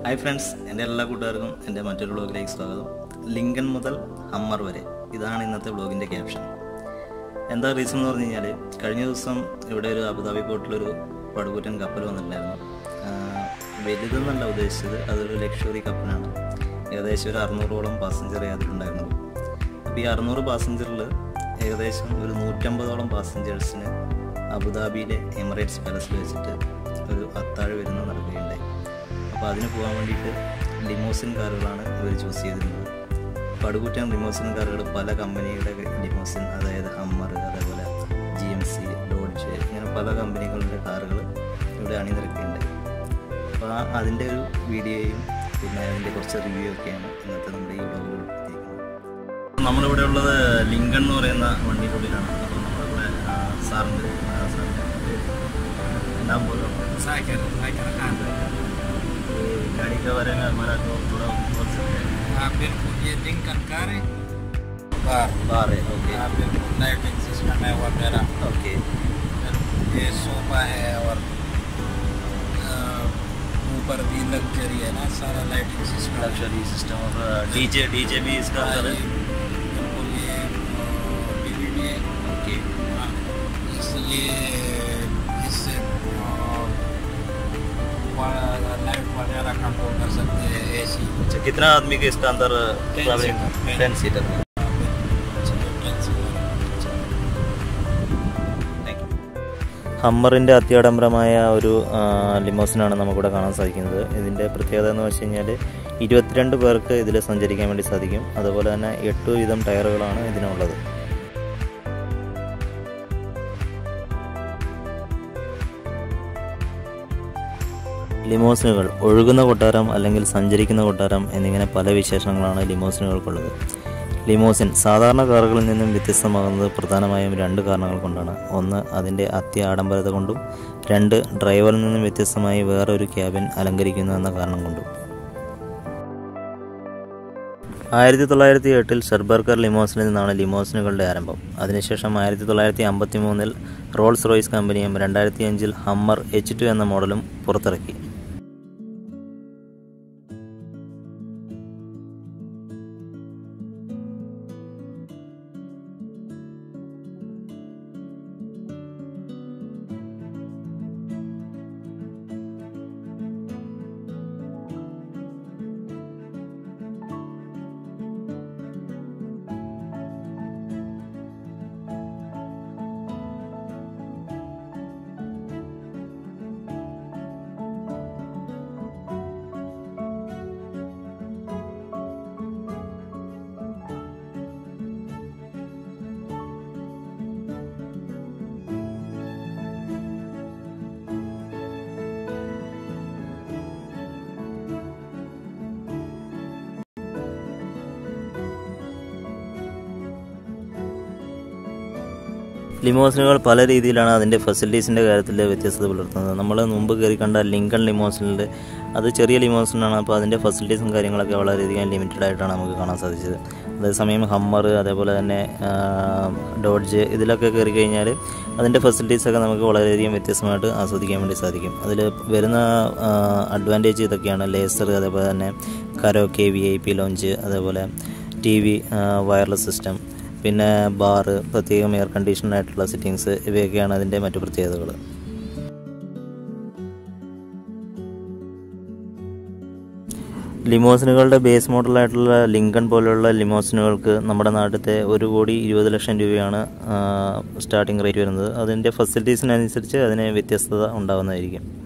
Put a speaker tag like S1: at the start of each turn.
S1: Hi friends എൻ്റെ എല്ലാ കൂട്ടുകാർക്കും എൻ്റെ മറ്റൊരു ബ്ലോഗിലേക്ക് സ്വാഗതം ലിങ്കൺ മുതൽ ഹമ്മർ വരെ ഇതാണ് ഇന്നത്തെ ബ്ലോഗിൻ്റെ ക്യാപ്ഷൻ എന്താ റീസൺ എന്ന് പറഞ്ഞു കഴിഞ്ഞാൽ കഴിഞ്ഞ ദിവസം ഇവിടെ ഒരു അബുദാബി പോർട്ടിലൊരു പടുകൂറ്റൻ കപ്പൽ വന്നിട്ടുണ്ടായിരുന്നു ആഹ് വലുതെന്നല്ല ഉദ്ദേശിച്ചത് അതൊരു ലക്ഷറി കപ്പലാണ് ഏകദേശം ഒരു അറുന്നൂറോളം പാസഞ്ചർ അതിലുണ്ടായിരുന്നു അപ്പോൾ ഈ അറുന്നൂറ് പാസഞ്ചറിൽ ഏകദേശം ഒരു നൂറ്റമ്പതോളം പാസഞ്ചേഴ്സിന് അബുദാബിയിലെ എമിറേറ്റ്സ് പാലസിൽ വെച്ചിട്ട് ഒരു അത്താഴ് വരുന്ന നടക്കുകയുണ്ടായി അപ്പോൾ അതിന് പോകാൻ വേണ്ടിയിട്ട് ലിമോസിൻ കാറുകളാണ് ഇവർ ചൂസ് ചെയ്തിരുന്നത് പടുകൂറ്റൻ ലിമോസിൻ കാറുകൾ പല കമ്പനിയുടെ ലിമോസിൻ അതായത് ഹമ്മർ അതേപോലെ ജി എം സി ഡോഡ്ജ് ഇങ്ങനെ പല കമ്പനികളുടെ കാറുകൾ ഇവിടെ അണിനിരക്കുകയുണ്ടായി അപ്പോൾ ആ അതിൻ്റെ ഒരു വീഡിയോയും പിന്നെ അതിൻ്റെ കുറച്ച് റിവ്യൂ ഒക്കെയാണ് ഇന്നത്തെ നമ്മുടെ ഈ വ്ലോഗിൽ ഉൾപ്പെടുത്തിയിരിക്കുന്നത് നമ്മളിവിടെ ഉള്ളത് ലിങ്കൺ എന്ന് പറയുന്ന വണ്ടിക്കുള്ളിലാണ് അപ്പോൾ നമ്മളിവിടെ ആ, സാറിൻ്റെ ആ, സാറിൻ്റെ नाम बोलो
S2: साइकिल साइकिल खान
S1: ये गाड़ी के बारे में हमारा को थोड़ा बोल सकते हैं
S2: हाँ बिल्कुल ये लिंकन कार है कार
S1: बार है ओके
S2: हाँ बिल्कुल लाइटिंग सिस्टम है वगैरह
S1: ओके
S2: ये सोफा है और अ, ऊपर भी लग्जरी है ना सारा लाइटिंग सिस्टम
S1: लग्जरी सिस्टम और डीजे डीजे भी इसका अंदर है
S2: बिल्कुल ये डीवीडी है
S1: ओके
S2: हाँ, इस ये इससे लाइट वगैरह कंट्रोल कर सकते हैं एसी
S1: अच्छा कितना आदमी के इसका अंदर
S2: Ten
S1: travelling
S2: seater.
S1: Ten seater में ഹമ്മറിൻ്റെ അത്യാഡംബരമായ ഒരു ആ, ലിമോസിനാണ് നമുക്കിവിടെ കാണാൻ സാധിക്കുന്നത് ഇതിൻ്റെ പ്രത്യേകത എന്ന് വെച്ച് കഴിഞ്ഞാൽ ഇരുപത്തിരണ്ട് പേർക്ക് ഇതിൽ സഞ്ചരിക്കാൻ വേണ്ടി സാധിക്കും അതുപോലെ തന്നെ എട്ട് വീതം ടയറുകളാണ് ഇതിനുള്ളത് ലിമോസിനുകൾ ഒഴുകുന്ന കൊട്ടാരം അല്ലെങ്കിൽ സഞ്ചരിക്കുന്ന കൊട്ടാരം എന്നിങ്ങനെ പല വിശേഷങ്ങളാണ് ലിമോസിനുകൾക്കുള്ളത് ലിമോസിൻ സാധാരണ കാറുകളിൽ നിന്നും വ്യത്യസ്തമാകുന്നത് പ്രധാനമായും രണ്ട് കാരണങ്ങൾ കൊണ്ടാണ് ഒന്ന് അതിൻ്റെ അത്യാഡംബരത കൊണ്ടും രണ്ട് ഡ്രൈവറിൽ നിന്നും വ്യത്യസ്തമായി വേറൊരു ക്യാബിൻ അലങ്കരിക്കുന്നു എന്ന കാരണം കൊണ്ടും ആയിരത്തി തൊള്ളായിരത്തി എട്ടിൽ ഷെർബർക്കർ ലിമോസിനിൽ നിന്നാണ് ലിമോസിനുകളുടെ ആരംഭം അതിനുശേഷം ആയിരത്തി തൊള്ളായിരത്തി അമ്പത്തി മൂന്നിൽ റോൾസ് റോയ്സ് കമ്പനിയും രണ്ടായിരത്തി അഞ്ചിൽ ഹമ്മർ എച്ച് ടു എന്ന മോഡലും പുറത്തിറക്കി ലിമോസിനുകൾ പല രീതിയിലാണ് അതിൻ്റെ ഫെസിലിറ്റീസിൻ്റെ കാര്യത്തിൽ വ്യത്യസ്തത പുലർത്തുന്നത് നമ്മൾ മുമ്പ് കയറി കണ്ട ലിങ്കൺ ലിമോസിനിൽ അത് ചെറിയ ലിമോസിനാണ് അപ്പോൾ അതിൻ്റെ ഫെസിലിറ്റീസും കാര്യങ്ങളൊക്കെ വളരെയധികം ലിമിറ്റഡ് ആയിട്ടാണ് നമുക്ക് കാണാൻ സാധിച്ചത് അതേസമയം ഹമ്മർ അതേപോലെ തന്നെ ആ, ഡോഡ്ജ് ഇതിലൊക്കെ കയറി കഴിഞ്ഞാൽ അതിൻ്റെ ഫെസിലിറ്റീസൊക്കെ നമുക്ക് വളരെയധികം വ്യത്യസ്തമായിട്ട് ആസ്വദിക്കാൻ വേണ്ടി സാധിക്കും അതിൽ വരുന്ന അഡ്വാൻറ്റേജ് ഇതൊക്കെയാണ് ലേസർ അതേപോലെ തന്നെ karaoke V I P lounge അതേപോലെ ടി വി വയർലെസ് സിസ്റ്റം പിന്നെ ബാറ് പ്രത്യേകം എയർ കണ്ടീഷൻഡ് ആയിട്ടുള്ള സിറ്റിങ്സ് ഇവയൊക്കെയാണ് അതിൻ്റെ മറ്റു പ്രത്യേകതകൾ ലിമോസിനുകളുടെ ബേസ് മോഡലായിട്ടുള്ള ലിങ്കൺ പോലെയുള്ള ലിമോസിനുകൾക്ക് നമ്മുടെ നാട്ടിലത്തെ ഒരു കോടി ഇരുപത് ലക്ഷം രൂപയാണ് സ്റ്റാർട്ടിംഗ് റേറ്റ് വരുന്നത് അതിൻ്റെ ഫെസിലിറ്റീസിനനുസരിച്ച് അതിന് വ്യത്യസ്തത ഉണ്ടാകുന്നതായിരിക്കും